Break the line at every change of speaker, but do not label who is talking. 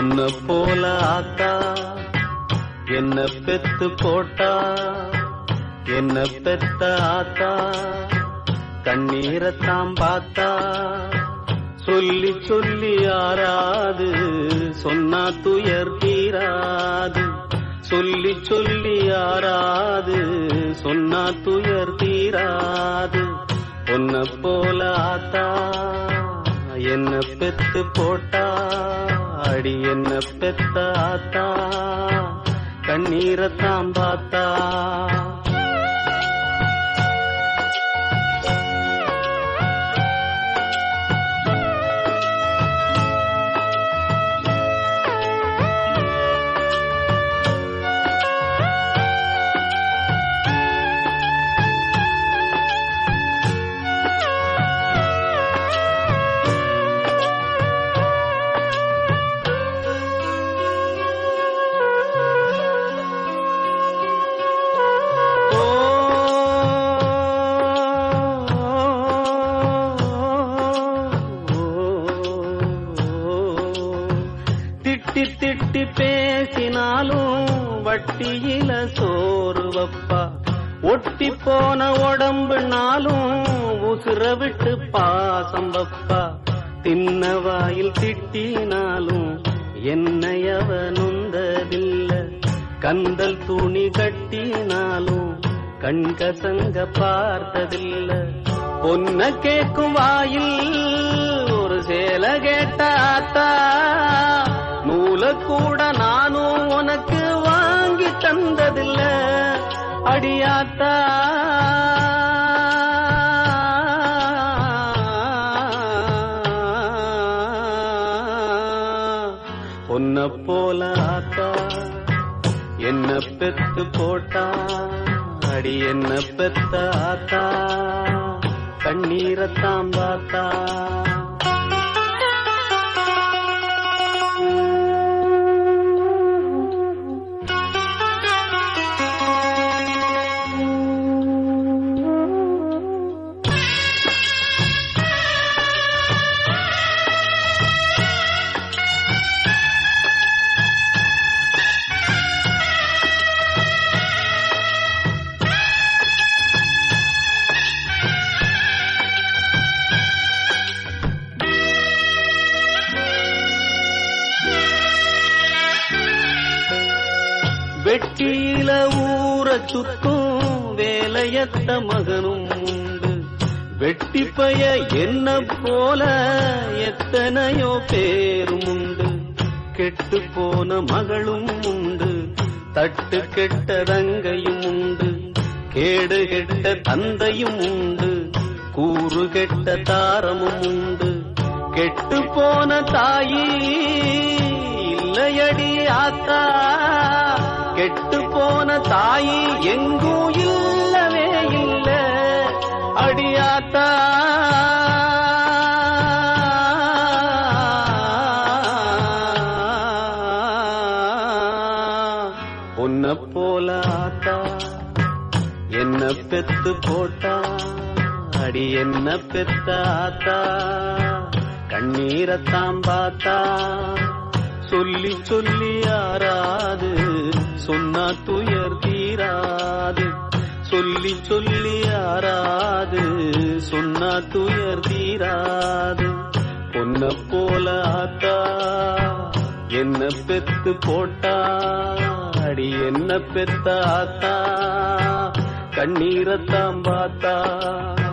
பொன்ன போல ஆத்தா என்ன பெத்து போட்டா என்ன பெத்த ஆத்தா கண்ணீரத்தாம் பார்த்தா சொல்லி சொல்லி ஆறாது சொன்னா துயர் தீராது சொல்லி சொல்லி ஆறாது சொன்னா துயர் தீராது பொன்ன போல ஆத்தா என்ன பெத்து போட்டா அடி என்ன பெத்த ஆத்தா கண்ணீரத்தாம் பார்த்தா திட்டி திட்டி பேசினாலும் வட்டியில சோறு வப்பா ஒட்டி போன உடம்புனாலும் உசுர விட்டு பாசம் வப்பா தின்ன வாயில் திட்டினாலும் என்னையவ நொந்ததில்ல கந்தல் துணி கட்டினாலும் கண்கசங்க பார்த்ததில்ல பொன்ன கேக்கும் வாயில் ஒரு சேல கேட்டாத்தா நூல கூட நானும் உனக்கு வாங்கி தந்ததில்ல அடியாத்தா பொன்ன போல ஆத்தா என்ன பெத்து போட்டா அடி என்ன பெத்த ஆத்தா கண்ணீரத்தாம் பார்த்தா வெட்டியில ஊற சுத்தும் வேலையத்த மகனும் உண்டு வெட்டி பய என்ன போல எத்தனையோ பேரும் உண்டு கெட்டு போன மகளும் உண்டு தட்டு கெட்ட தங்கையும் உண்டு கேடு கெட்ட தந்தையும் உண்டு கூறு கெட்ட தாரமும் உண்டு கெட்டு போன தாயி இல்லையடி ஆத்தா கெட்டு போன தாயி எங்கும் இல்லவே இல்ல அடியாத்தா உன்ன போல ஆத்தா என்ன பெத்து போட்டா அடி என்ன பெத்த ஆத்தா கண்ணீரத்தாம் பார்த்தா சொல்லி சொல்லி ஆறாது சொன்னா துயர் தீராது சொல்லி சொல்லி ஆறாது சொன்னா துயர் தீராது பொன்ன போல ஆத்தா என்ன பெத்து போட்டா அடி என்ன பெத்த ஆத்தா கண்ணீரத்தாம் பார்த்தா